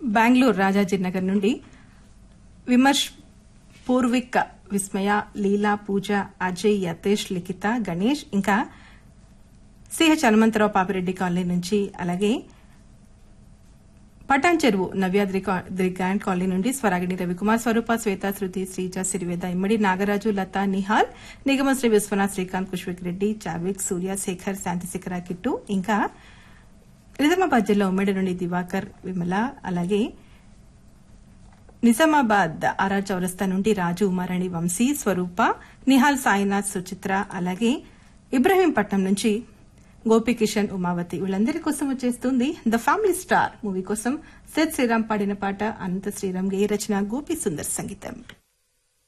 బెంగళూరు రాజాజీనగర్ నుండి విమర్శ్ పూర్విక్ విస్మయ లీలా పూజ అజయ్ యతేష్ లిఖిత గణేష్ ఇంకా CH Hanumantharao Papireddy colony నుంచి అలాగే పటాన్ చెరువు నవ్యాద్రి కా- గ్రాండ్ కాలనీ నుండి స్వరాగిణి రవికుమార్ స్వరూప శ్వేత శృతి శ్రీజ సిరివేద ఇమ్మడి నాగరాజు లత నిహాల్ నిగమ శ్రీ విశ్వనాథ్ శ్రీకాంత్ కుష్విక్ రెడ్డి చావిక్ సూర్య శేఖర్ శాంతిశేఖర కిట్టు ఇంకా నిజామాబాద్ జిల్లా ఉమ్మడి నుండి దివాకర్ విమల అలాగే నిజామాబాద్ ఆర్ఆర్ చౌరస్తా నుండి రాజు ఉమారాణి వంశీ స్వరూప నిహాల్ సాయినాథ్ సుచిత్ర అలాగే ఇబ్రహీంపట్నం నుంచి గోపికిషన్ ఉమావతి వీళ్ళందరి కోసం వచ్చేస్తుంది ద ఫ్యామిలీ స్టార్ మూవీ కోసం సెత్ శ్రీరామ్ పాడిన పాట అనంత శ్రీరామ్ గే రచన గోపి సుందర్ సంగీతం